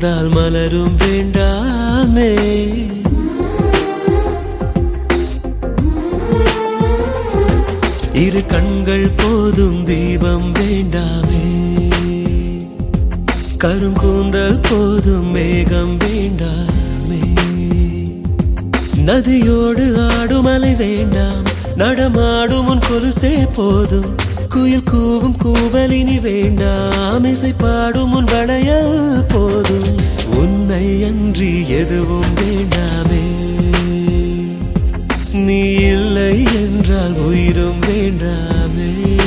சிவந்தால் மலரும் வேண்டாமே இரு கண்கள் போதும் தீபம் வேண்டாமே கருங்கூந்தல் போதும் மேகம் வேண்டாமே நதியோடு ஆடும் அலை வேண்டாம் நடமாடும் உன் கொலுசே போதும் குயில் கூவும் கூவலினி வேண்டாம் இசை பாடும் உன் வளையல் போதும் உன்னை அன்றி எதுவும் வேண்டாமே நீ இல்லை என்றால் உயிரும் வேண்டாமே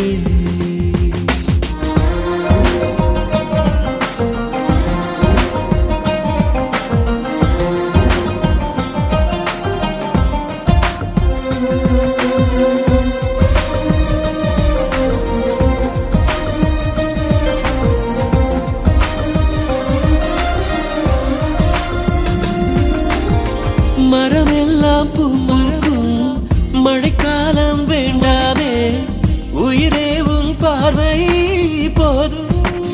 மரமெல்லாம் பூமாகும் மழைக்காலம் வேண்டாமே உயிரே உன் பார்வை போதும்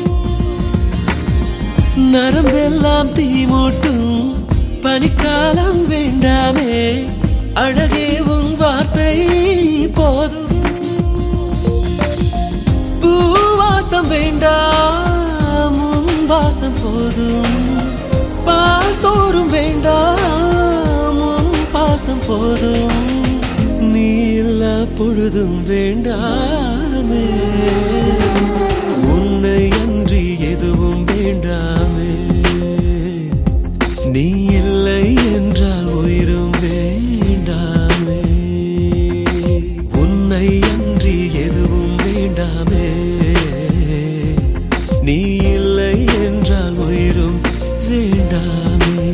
நரம்பெல்லாம் தீமூட்டும் பனிக்காலம் வேண்டாமே அழகே உன் வார்த்தை போதும் பூவாசம் வேண்டாம் உன் வாசம் போதும் பால் சோறும் வேண்டாம் உன் பாசம் போதும் நீ இல்லா பொழுதும் வேண்டாமே உன்னை அன்றி எதுவும் வேண்டாமே நீ இல்லை என்றால் உயிரும் வேண்டாமே உன்னை அன்றி எதுவும் வேண்டாமே நீ இல்லை என்றால் உயிரும் வேண்டாமே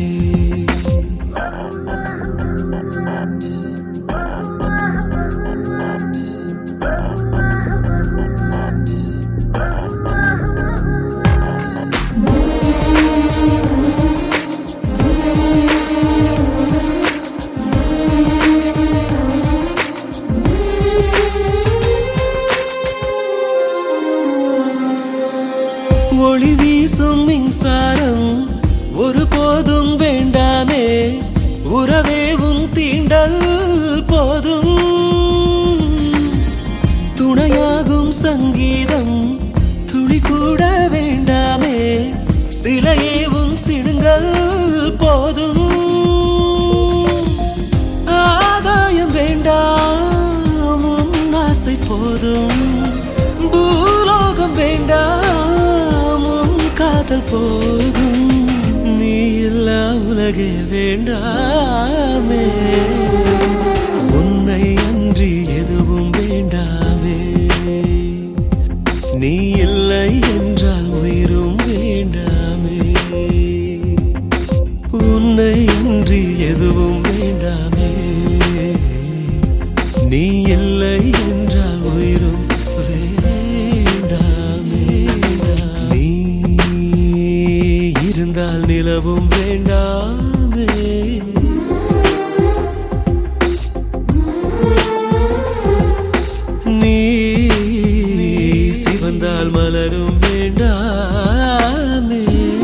ஒளி வீசும் மின்சாரம் ஒருபோதும் வேண்டாமே உறவே உன் தீண்டல் போதும் துணையாகும் சங்கீதம் துளி கூட வேண்டாமே சிலையே உன் சிடுங்கள் போதும் ஆகாயம் வேண்டாம் உன் ஆசை போதும் பூலோகம் வேண்டாம் உன் காதல் போதும் நீ இல்லா உலகே வேண்டாமே உன்னை அன்றி எதுவும் வேண்டாமே நீ இல்லை என்றால் உயிரும் வேண்டாமே உன்னை அன்றி எதுவும் வேண்டாமே நீ இல்லை என்றால் உயிரும் வேண்டாமே நீ இருந்தால் நிலவும் வேண்டாமே நீ சிவந்தால் மலரும் வேண்டாமே